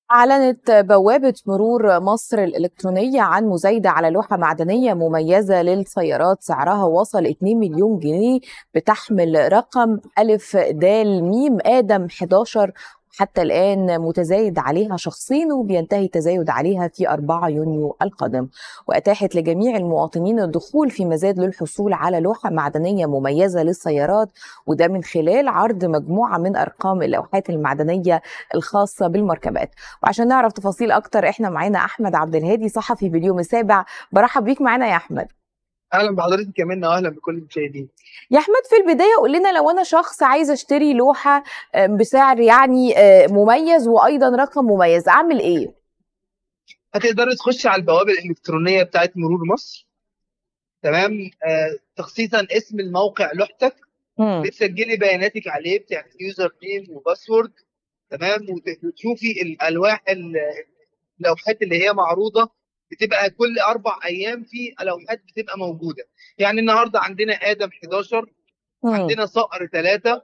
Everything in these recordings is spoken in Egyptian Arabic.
أعلنت بوابة مرور مصر الإلكترونية عن مزايدة على لوحة معدنية مميزة للسيارات سعرها وصل 2 مليون جنيه بتحمل رقم ألف دال ميم آدم 11 حتى الآن متزايد عليها شخصين وبينتهي التزايد عليها في 4 يونيو القادم وأتاحت لجميع المواطنين الدخول في مزاد للحصول على لوحة معدنية مميزة للسيارات وده من خلال عرض مجموعة من أرقام اللوحات المعدنية الخاصة بالمركبات وعشان نعرف تفاصيل أكتر إحنا معانا أحمد عبد الهادي صحفي باليوم السابع برحب بيك معانا يا أحمد اهلا بحضرتك كمان واهلا بكل المشاهدين يا احمد في البدايه قول لنا لو انا شخص عايز اشتري لوحه بسعر يعني مميز وايضا رقم مميز اعمل ايه هتقدري تخشي على البوابه الالكترونيه بتاعت مرور مصر تمام آه تخصيصا اسم الموقع لوحتك مم. بتسجلي بياناتك عليه بتعملي يوزر نيم وباسورد تمام وت- وتشوفي الالواح ال- اللوحات اللي هي معروضه بتبقى كل اربع ايام في لوحات بتبقى موجوده يعني النهارده عندنا ادم 11 مم. عندنا صقر 3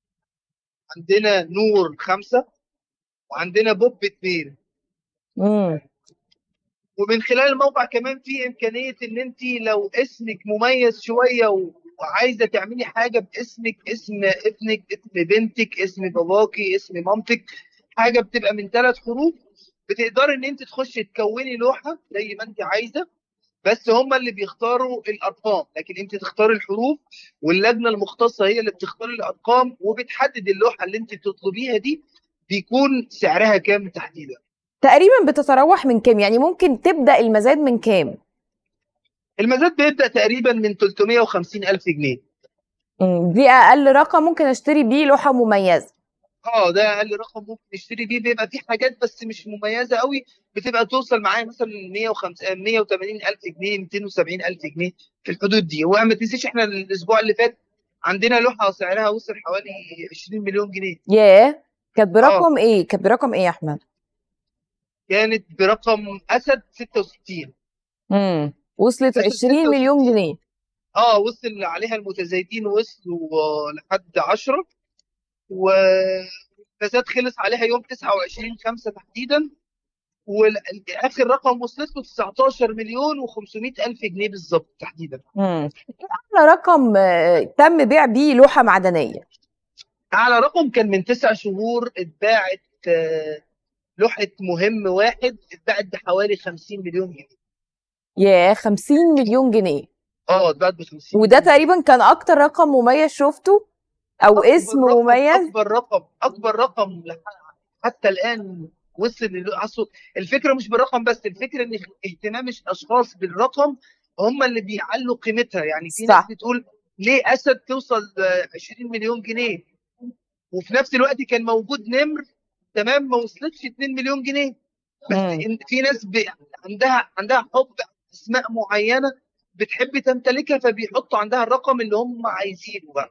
عندنا نور 5 وعندنا بوب 2 مم. ومن خلال الموقع كمان في امكانيه ان انت لو اسمك مميز شويه و- وعايزه تعملي حاجه باسمك اسم ابنك اسم بنتك اسم باباكي اسم مامتك حاجه بتبقى من ثلاث حروف بتقدري ان انت تخشي تكوني لوحه زي ما انت عايزه بس هم اللي بيختاروا الارقام لكن انت تختاري الحروف واللجنه المختصه هي اللي بتختار الارقام وبتحدد اللوحه اللي انت بتطلبيها دي بيكون سعرها كام تحديدا تقريبا بتتراوح من كام يعني ممكن تبدا المزاد من كام المزاد بيبدا تقريبا من 350 الف جنيه مم. دي اقل رقم ممكن اشتري بيه لوحه مميزه اه ده اقل رقم ممكن نشتري بيه بيبقى في حاجات بس مش مميزه قوي بتبقى توصل معايا مثلا 150 180 الف جنيه 270 الف جنيه في الحدود دي وما تنسيش احنا الاسبوع اللي فات عندنا لوحه سعرها وصل حوالي 20 مليون جنيه ياه كانت برقم ايه كانت برقم ايه يا احمد كانت برقم اسد 66 امم وصلت بس 20 66. مليون جنيه اه وصل عليها المتزايدين وصلوا آه، لحد 10 والمزاد خلص عليها يوم 29 5 تحديدا واخر رقم وصلت له 19 مليون و500 الف جنيه بالظبط تحديدا امم ايه اعلى رقم آه، تم بيع بيه لوحه معدنيه اعلى رقم كان من تسع شهور اتباعت آه، لوحه مهم واحد اتباعت بحوالي 50 مليون جنيه ياه 50 مليون جنيه اه اتباعت ب 50 وده مليون. تقريبا كان اكتر رقم مميز شفته او أكبر اسم رقم- مميز اكبر رقم اكبر رقم لح- حتى الان وصل لل- أصل الفكره مش بالرقم بس الفكره ان اهتمام الاشخاص بالرقم هم اللي بيعلوا قيمتها يعني في صح. ناس بتقول ليه اسد توصل آه، 20 مليون جنيه وفي نفس الوقت كان موجود نمر تمام ما وصلتش 2 مليون جنيه بس مم. إن- في ناس ب... عندها عندها حب اسماء معينه بتحب تمتلكها فبيحطوا عندها الرقم اللي هم عايزينه بقى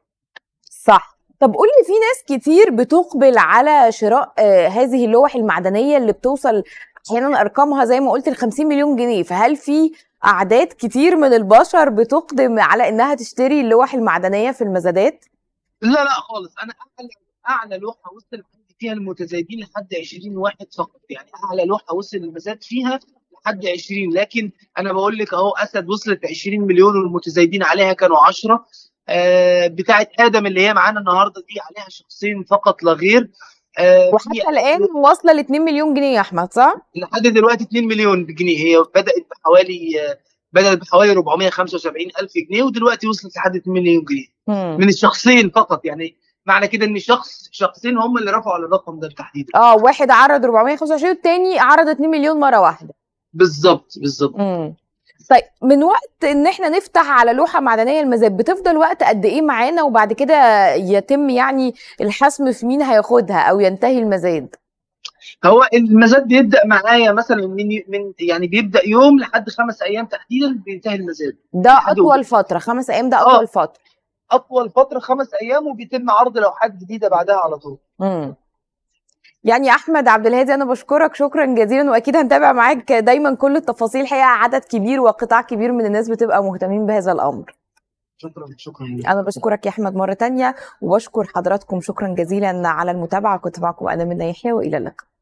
صح طب قولي في ناس كتير بتقبل على شراء آه، هذه اللوح المعدنيه اللي بتوصل احيانا ارقامها زي ما قلت ل 50 مليون جنيه فهل في اعداد كتير من البشر بتقدم على انها تشتري اللوح المعدنيه في المزادات لا لا خالص انا اعلى اعلى لوحه وصل عندي فيها المتزايدين لحد 20 واحد فقط يعني اعلى لوحه وصل المزاد فيها لحد 20 لكن انا بقول لك اهو اسد وصلت 20 مليون والمتزايدين عليها كانوا 10 آه بتاعت ادم اللي هي معانا النهارده دي عليها شخصين فقط لا غير آه في وحتى الان واصله ل 2 مليون جنيه يا احمد صح؟ لحد دلوقتي 2 مليون جنيه هي بدات بحوالي آه بدات بحوالي 475 الف جنيه ودلوقتي وصلت لحد 2 مليون جنيه مم. من الشخصين فقط يعني معنى كده ان شخص شخصين هم اللي رفعوا على الرقم ده بالتحديد اه واحد عرض 425 والتاني عرض 2 مليون مره واحده بالظبط بالظبط مم. طيب من وقت ان احنا نفتح على لوحه معدنيه المزاد بتفضل وقت قد ايه معانا وبعد كده يتم يعني الحسم في مين هياخدها او ينتهي المزاد هو المزاد بيبدا معايا مثلا من من يعني بيبدا يوم لحد خمس ايام تحديدا بينتهي المزاد ده حدود. اطول فتره خمس ايام ده آه. اطول فتره اطول فتره خمس ايام وبيتم عرض لوحات جديده بعدها على طول مم. يعني احمد عبد الهادي انا بشكرك شكرا جزيلا واكيد هنتابع معاك دايما كل التفاصيل الحقيقه عدد كبير وقطاع كبير من الناس بتبقى مهتمين بهذا الامر شكرا شكرا انا بشكرك يا احمد مره تانية وبشكر حضراتكم شكرا جزيلا على المتابعه كنت معكم انا من يحيى والى اللقاء